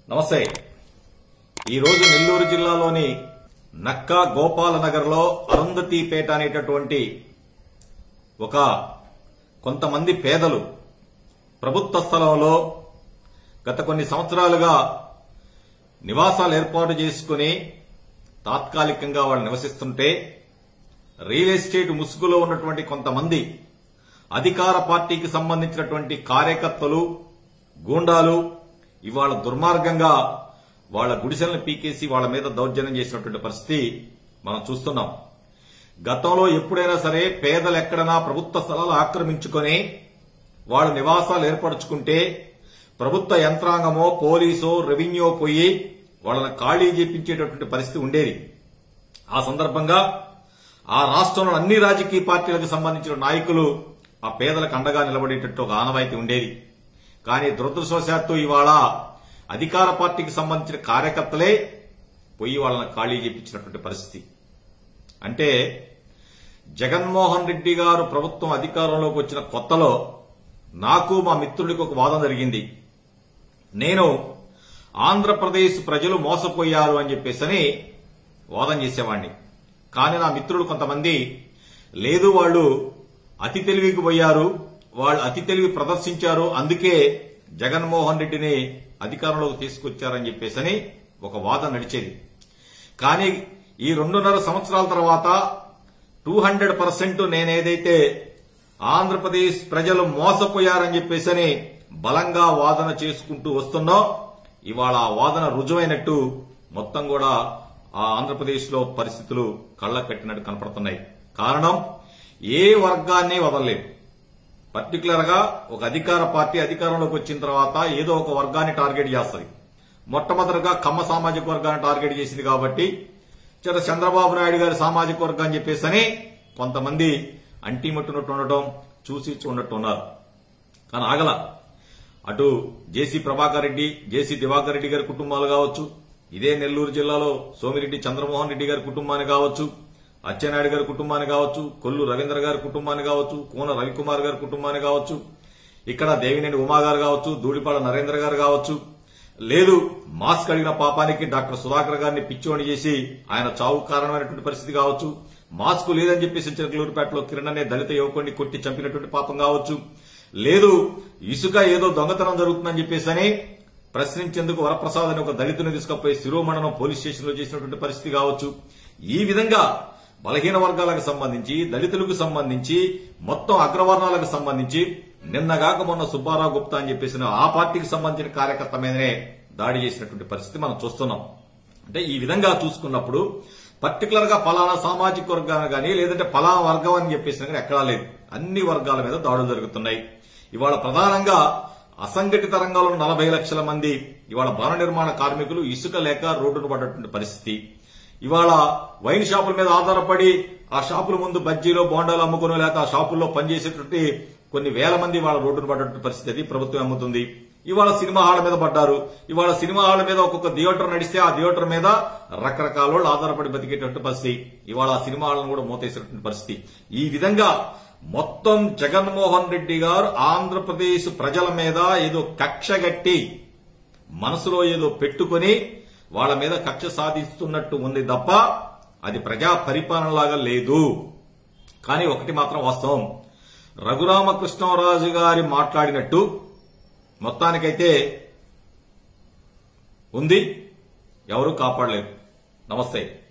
నమస్తే ఈరోజు నెల్లూరు జిల్లాలోని నక్కా గోపాలనగర్లో అరుంధతీపేట అనేటటువంటి ఒక కొంతమంది పేదలు ప్రభుత్వ స్థలంలో గత కొన్ని సంవత్సరాలుగా నివాసాలు ఏర్పాటు చేసుకుని తాత్కాలికంగా వాళ్ళు నివసిస్తుంటే రియల్ ఎస్టేట్ ముసుగులో ఉన్నటువంటి కొంతమంది అధికార పార్టీకి సంబంధించినటువంటి కార్యకర్తలు గూండాలు ఇవాళ దుర్మార్గంగా వాళ్ళ గుడిసెలను పీకేసి వాళ్ళ మీద దౌర్జన్యం చేసినటువంటి పరిస్థితి మనం చూస్తున్నాం గతంలో ఎప్పుడైనా సరే పేదలు ఎక్కడైనా ప్రభుత్వ స్థలాలు ఆక్రమించుకొని వాళ్ళ నివాసాలు ఏర్పరచుకుంటే ప్రభుత్వ యంత్రాంగమో పోలీసో రెవెన్యూ పోయి వాళ్ళని ఖాళీ చేపించేటటువంటి పరిస్థితి ఉండేది ఆ సందర్భంగా ఆ రాష్ట్రంలో అన్ని రాజకీయ పార్టీలకు సంబంధించిన నాయకులు ఆ పేదలకు అండగా నిలబడేటట్టు ఒక ఆనవాయితీ ఉండేది కానీ దురదృష్టవశాత్తు ఇవాళ అధికార పార్టీకి సంబంధించిన కార్యకర్తలే పోయి వాళ్ళని ఖాళీ చేపించినటువంటి పరిస్థితి అంటే జగన్మోహన్ రెడ్డి గారు ప్రభుత్వం అధికారంలోకి వచ్చిన కొత్తలో నాకు మా మిత్రుడికి ఒక వాదన జరిగింది నేను ఆంధ్రప్రదేశ్ ప్రజలు మోసపోయారు అని చెప్పేసని వాదన చేసేవాడిని కానీ నా మిత్రులు కొంతమంది లేదు వాళ్ళు అతి తెలివికి పోయారు వాళ్ళు అతి తెలివి ప్రదర్శించారు అందుకే జగన్మోహన్ రెడ్డిని అధికారంలోకి తీసుకొచ్చారని చెప్పేసని ఒక వాదన నడిచేది కానీ ఈ రెండున్నర సంవత్సరాల తర్వాత టూ హండ్రెడ్ పర్సెంట్ నేనేదైతే ఆంధ్రప్రదేశ్ ప్రజలు మోసపోయారని చెప్పేసని బలంగా వాదన చేసుకుంటూ వస్తున్నో ఇవాళ ఆ వాదన రుజువైనట్టు మొత్తం కూడా ఆ ఆంధ్రప్రదేశ్ లో పరిస్థితులు కళ్ళ కట్టినట్టు కనపడుతున్నాయి కారణం ఏ వర్గాన్ని వదలలేదు పర్టికులర్ గా ఒక అధికార పార్టీ అధికారంలోకి వచ్చిన తర్వాత ఏదో ఒక వర్గాన్ని టార్గెట్ చేస్తుంది మొట్టమొదటిగా కమ్మ సామాజిక వర్గాన్ని టార్గెట్ చేసింది కాబట్టి చిన్న చంద్రబాబు నాయుడు గారి సామాజిక వర్గం అని చెప్పేసని కొంతమంది అంటిముట్టునట్టు ఉండటం చూసి చూడట్టు ఉన్నారు కానీ ఆగల అటు జేసీ ప్రభాకర్ రెడ్డి జేసీ దివాకర్ రెడ్డి గారి కుటుంబాలు కావచ్చు ఇదే నెల్లూరు జిల్లాలో సోమిరెడ్డి చంద్రమోహన్ రెడ్డి గారి కుటుంబాన్ని కావచ్చు అచ్చెన్నాయుడు గారి కుటుంబాన్ని కావచ్చు కొల్లు రవీంద్ర గారి కుటుంబాన్ని కావచ్చు కోన రవికుమార్ గారి కుటుంబాన్ని కావచ్చు ఇక్కడ దేవినేని ఉమా గారు కావచ్చు దూడిపాడ నరేంద్ర గారు కావచ్చు లేదు మాస్క్ అడిగిన పాపానికి డాక్టర్ సుధాకర్ గారిని పిచ్చోని చేసి ఆయన చావు కారణమైనటువంటి పరిస్థితి కావచ్చు మాస్క్ లేదని చెప్పేసి చిరకలూరుపేటలో కిరణ్ అనే దళిత యువకుడిని కొట్టి చంపినటువంటి పాపం కావచ్చు లేదు ఇసుక ఏదో దొంగతనం జరుగుతుందని చెప్పేసి ప్రశ్నించేందుకు వరప్రసాద్ అని ఒక దళితుని తీసుకుపోయి శిరోమండలం పోలీస్ స్టేషన్ లో చేసినటువంటి పరిస్థితి కావచ్చు ఈ విధంగా బలహీన వర్గాలకు సంబంధించి దళితులకు సంబంధించి మొత్తం అగ్రవర్ణాలకు సంబంధించి నిన్నగాక మొన్న సుబ్బారావు గుప్తా అని చెప్పేసిన ఆ పార్టీకి సంబంధించిన కార్యకర్త మీదనే దాడి చేసినటువంటి పరిస్థితి మనం చూస్తున్నాం అంటే ఈ విధంగా చూసుకున్నప్పుడు పర్టికులర్ గా ఫలానా సామాజిక వర్గాన్ని కానీ లేదంటే ఫలానా వర్గం అని చెప్పేసిన కానీ ఎక్కడా లేదు అన్ని వర్గాల మీద దాడులు జరుగుతున్నాయి ఇవాళ ప్రధానంగా అసంఘటిత రంగంలో నలభై లక్షల మంది ఇవాళ భవన నిర్మాణ కార్మికులు ఇసుక లేక రోడ్డును పడ్డటువంటి పరిస్థితి ఇవాళ వైన్ షాపుల మీద ఆధారపడి ఆ షాపుల ముందు బజ్జీలో బోండాలు అమ్ముకుని లేకపోతే ఆ షాపుల్లో పనిచేసేటువంటి కొన్ని వేల మంది వాళ్ళ రోడ్డును పడ్డటువంటి పరిస్థితి అది ప్రభుత్వం అమ్ముతుంది ఇవాళ సినిమా హాళ్ల మీద పడ్డారు ఇవాళ సినిమా హాళ్ల మీద ఒక్కొక్క థియేటర్ నడిస్తే ఆ థియేటర్ మీద రకరకాల వాళ్ళు ఆధారపడి బతికేటటువంటి పరిస్థితి ఇవాళ ఆ సినిమా హాళ్లను కూడా మూతేసినటువంటి పరిస్థితి ఈ విధంగా మొత్తం జగన్మోహన్ రెడ్డి గారు ఆంధ్రప్రదేశ్ ప్రజల మీద ఏదో కక్షగట్టి మనసులో ఏదో పెట్టుకుని వాళ్ళ మీద కక్ష సాధిస్తున్నట్టు ఉంది తప్ప అది ప్రజా పరిపాలనలాగా లేదు కానీ ఒకటి మాత్రం వాస్తవం రఘురామకృష్ణరాజు గారి మాట్లాడినట్టు మొత్తానికైతే ఉంది ఎవరు కాపాడలేరు నమస్తే